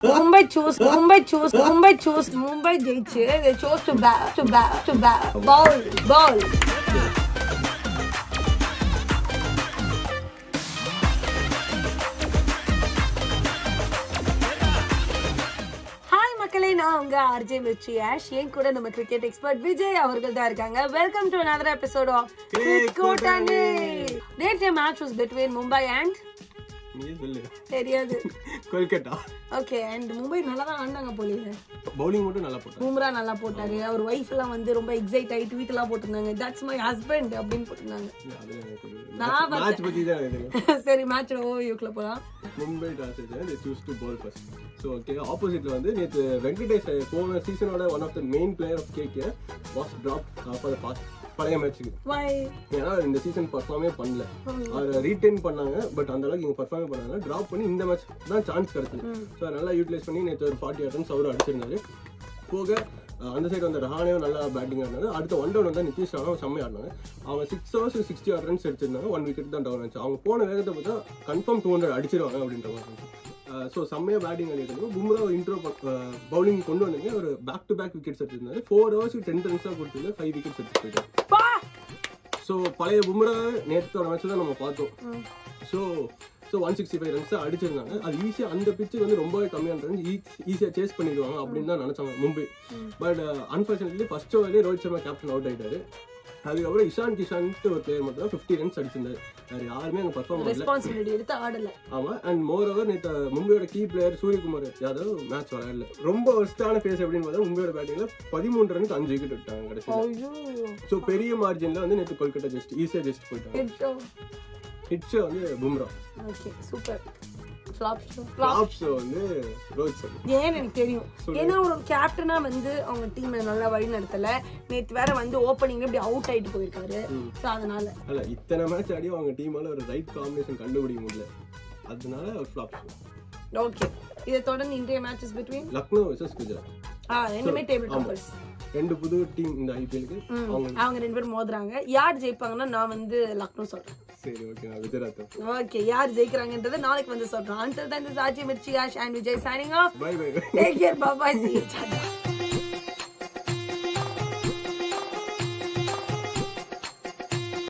Mumbai choose, Mumbai choose, Mumbai choose, Mumbai ஜெயிச்சு they chose to bat, to bat, to bat, ball, ball. Hi மக்களே நான் உங்க RJ Mirchi ash என் கூட நம்ம cricket expert Vijay அவர்கள் தான் இருக்காங்க welcome to another episode of கூட்டானி நேற்றைய match was between Mumbai and நீயே சொல்லு தெரியாது கொல்கட்டா ஓகே அண்ட் மும்பை நல்லா தான் ஆடினாங்க போலீங்க பவுலிங் மட்டும் நல்லா போட்டான் பூம்ரா நல்லா போட்டாரு அவர் ஒய்ஃப் எல்லாம் வந்து ரொம்ப எக்ஸைட் ஆகி ட்வீட் எல்லாம் போட்டிருந்தாங்க தட்ஸ் மை ஹஸ்பண்ட் அப்படின்னு போட்டிருந்தாங்க அதுல எனக்கு நான் மேட்ச் பத்தி தான் எனக்கு தெரியும் சரி மேட்ச் ஓவியூக்குள்ள போலாம் Mumbai toss they choose to bowl first so okay ஆப்போசிட்ல வந்து நேற்று வெங்கடேஷ் போன சீசனோட one of the main player of KK was drop for the past பழைய மேட்ச்சுக்கு வை ஏன்னா இந்த சீசன் பர்ஃபார்மே பண்ணல அவரை ரீட்டைன் பண்ணாங்க பட் அந்த அளவுக்கு இவங்க பர்ஃபார்மே பண்ணாங்க ட்ராப் பண்ணி இந்த மேட்ச் தான் சான்ஸ் கிடைச்சது ஸோ நல்லா யூட்டிலைஸ் பண்ணி நேற்று ஒரு ஃபார்ட்டி ரன்ஸ் அவரும் அடிச்சிருந்தாரு போக அஹ், அந்த சைடு வந்து ரஹானேவும் நல்லா பேட்டிங் ஆடினாரு அடுத்த ஒன் டவுன் வந்து நிதிஷ் ராணும் செம்மையா ஆடினாங்க அவங்க six overs sixty are runs எடுத்திருந்தாங்க ஒன் விக்கெட் தான் டவுன் ஆச்சு அவங்க போன வேகத்தை பார்த்தா கன்ஃபார்ம் டூ ஹண்ட்ரட் அடிச்சிருவாங்க அப்படின்ற மாதிரி இருந்துச்சு ஸோ செம்மையா பேட்டிங் ஆடிட்டு பும்ரா இன்ட்ரோ பவுலிங் கொண்டு வந்தீங்க ஒரு பேக் டு பேக் விக்கெட்ஸ் எடுத்திருந்தாரு ஃபோர் ஹவர்ஸ் டென் ரன்ஸ் தான் கொடுத்திருந்தாரு ஃபைவ் விக்கெட்ஸ் எடுத்து போயிட்டாரு பா ஸோ பழைய பும்ரா நேற்றோட மேட்ச் தான் நம்ம பார்த்தோம் so so one sixty five runs அடிச்சிருந்தாங்க அது ஈஸியாக அந்த பிச்சுக்கு வந்து ரொம்பவே கம்மியான ரன்ஸ் ஈஸியாக சேஸ் பண்ணிடுவாங்க அப்படின்னு தான் நினச்சாங்க மும்பை பட் அன்ஃபார்ச்சுனேட்லி ஃபர்ஸ்ட் ஓவர்லேயே ரோஹித் சர்மா கேப்டன் அவுட் ஆயிட்டாரு அதுக்கப்புறம் இஷான் கிஷான்ட்டு ஒரு பிளேயர் மட்டும் தான் ஃபிஃப்டி ரன்ஸ் அடிச்சிருந்தாரு வேறு யாருமே அங்கே பர்ஃபார்ம் பண்ணல ரெஸ்பான்சிபிலிட்டி எடுத்து ஆடல ஆமாம் அண்ட் மோர் ஓவர் நேற்று மும்பையோட key player Suryakumar Yadav match விளையாடல ரொம்ப ஒஸ்டான பேஸ் அப்படின்னு பார்த்தா மும்பையோட பேட்டிங்கில் பதிமூணு ரனுக்கு அஞ்சு விக்கெட் விட்டாங்க கடைசியில் ஐயோ ஸோ பெரிய மார்ஜினில் வந்து நேற்று கொல்கட்டா ஜஸ்ட் ஈஸியாக ஜஸ்ட் போயிட்டாங்க ஹிட்ஸ் வந்து Bumrah okay super flop show tops வந்து ரோஹித் சர்மா ஏன்னு எனக்கு தெரியும் ஏன்னா ஒரு கேப்டனா வந்து அவங்க டீம் நல்லா வழி நடத்தல நேத்து வேற வந்து ஓப்பனிங்ல இப்படி அவுட் ஆயிட்டு போயிருக்காரு சோ அதனால அல்ல இத்தனை மேட்ச் ஆடி அவங்க டீமால ஒரு ரைட் காம்பினேஷன் கண்டுபிடிக்க முடியல அதனால ஃப்ளாப் ஓகே இதை தொடர்ந்து இன்றைய matches between Lucknow versus Gujarat ஆ ரெண்டுமே டேபிள் டாப்பர்ஸ் ரெண்டு புது டீம் இந்த ஐபிஎலுக்கு அவங்க அவங்க ரெண்டு பேரும் மோதுறாங்க யார் ஜெயிப்பாங்கன்னா நான் வந்து லக்னோ சொல்றேன் சரி ஓகே நான் குஜராத் ஓகே யார் ஜெயிக்கிறாங்கன்றதை நாளைக்கு வந்து சொல்றேன் until then this RJ Mirchi Ash and Vijay signing off bye bye take care bye see you